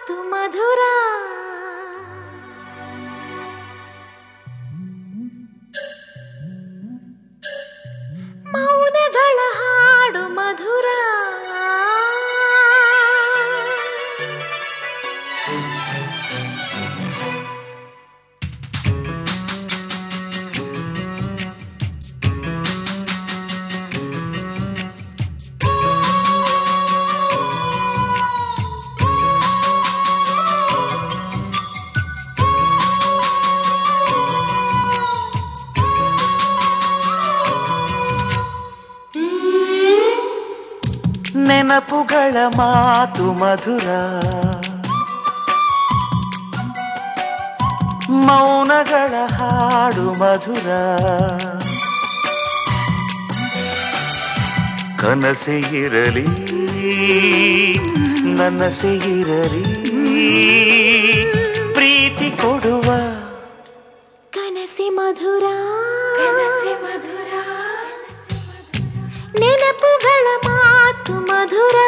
ಮಾತು ಮಧುರ ಮೌನಗಳ ಹಾಡು ಮಧುರ ನೆನಪುಗಳ ಮಾತು ಮಧುರ ಮೌನಗಳ ಹಾಡು ಮಧುರ ಕನಸೆ ಇರಲಿ ನನಸೆ ಇರಲಿ ಪ್ರೀತಿ ಕೊಡುವ ಕನಸಿ ಮಧುರ ಕನಸಿ ಮಧುರ ನೆನಪುಗಳ ಮಾತು ಮಧುರ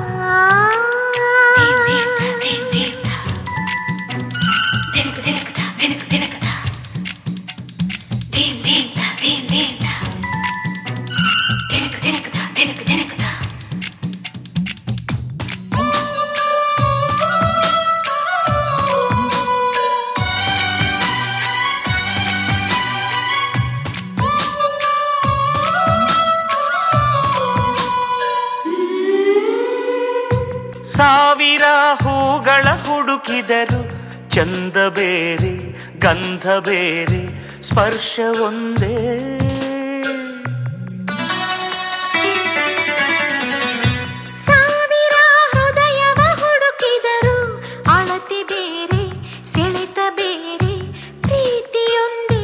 ಸಾವಿರ ಹೂಗಳ ಹುಡುಕಿದರು ಚಂದ ಬೇರೆ ಗಂಧ ಬೇರೆ ಸ್ಪರ್ಶ ಒಂದೇ ಸಾವಿರ ಹೃದಯವ ಹುಡುಕಿದರು ಅಳತೆ ಬೇರೆ ಸೆಳೆತ ಬೇರೆ ಪ್ರೀತಿಯೊಂದೇ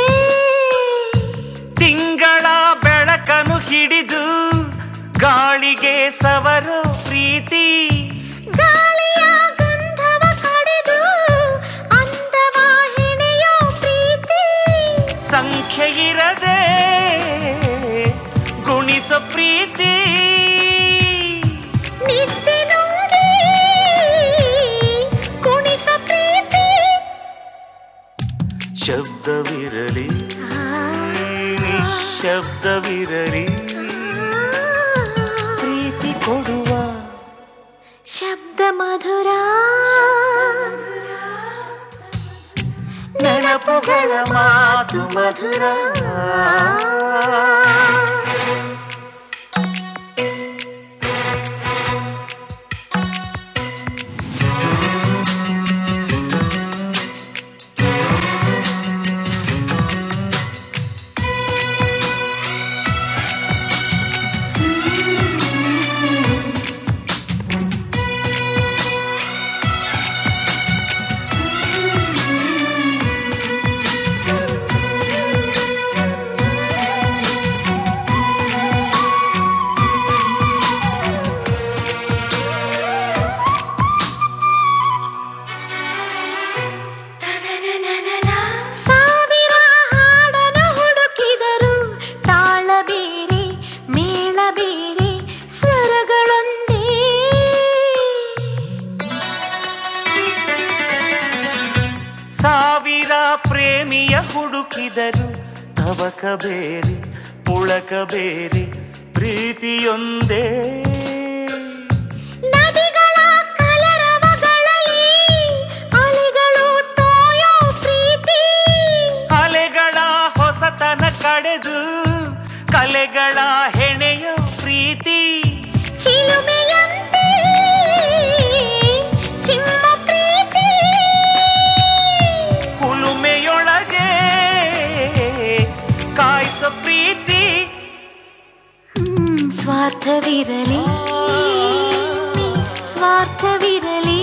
ತಿಂಗಳ ಬೆಳಕನು ಹಿಡಿದು ಗಾಳಿಗೆ ಸವರೋ ಪ್ರೀತಿ ಗಾಳಿಯ ಗಂಧವ ಕಡೆದು ಅಂದವ ಹೆಣೆಯೋ ಪ್ರೀತಿ ಸಂಖ್ಯೆ ಇರದೆ ಗುಣಿಸೋ ಪ್ರೀತಿ ನಿದ್ದೆ ನೋಡಿ ಕುಣಿಸ ಪ್ರೀತಿ ಶಬ್ದವಿರಲಿ ನಿಶಬ್ದವಿರಲಿ ಪ್ರೀತಿ ಕೊಡುವ ಶಬ್ದ ಮಧುರ ನೆನಪುಗಳ ಮಾತು ಮಧುರ ಸಾವಿರ ಹಾಡನ್ನು ಹುಡುಕಿದರು ತಾಳ ಬೇರೆ ಮೇಳ ಬೇರೆ ಸ್ವರಗಳೊಂದೇ ಸಾವಿರ ಪ್ರೇಮಿಯ ಹುಡುಕಿದರು ತವಕ ಬೇರೆ ಪುಳಕ ಬೇರೆ ಪ್ರೀತಿಯೊಂದೇ ನದಿಗಳ ಕಲರವಗಳಲ್ಲಿ ಅಲೆಗಳು ತೋಯೋ ಪ್ರೀತಿ ಅಲೆಗಳ ಹೊಸತನ ಕಡೆದು ಕಲೆಗಳ ಹೆಣೆಯ ಪ್ರೀತಿ ಚಿಲುಮೆಯಂತೆ ಚಿಮ್ಮ ಪ್ರೀತಿ ಹುಲುಮೆಯೊಳಗೆ ಕಾಯಿಸ ಪ್ರೀತಿ ಹ್ಮ್, ಸ್ವಾರ್ಥವಿರಲಿ ಸ್ವಾರ್ಥವಿರಲಿ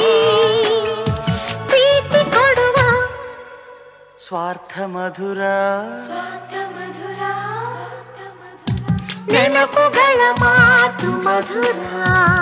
ಪ್ರೀತಿ ಕೊಡುವ ಸ್ವಾರ್ಥ ಮಧುರ ನೆನಪುಗಳ ಮಾತು ಮಧುರ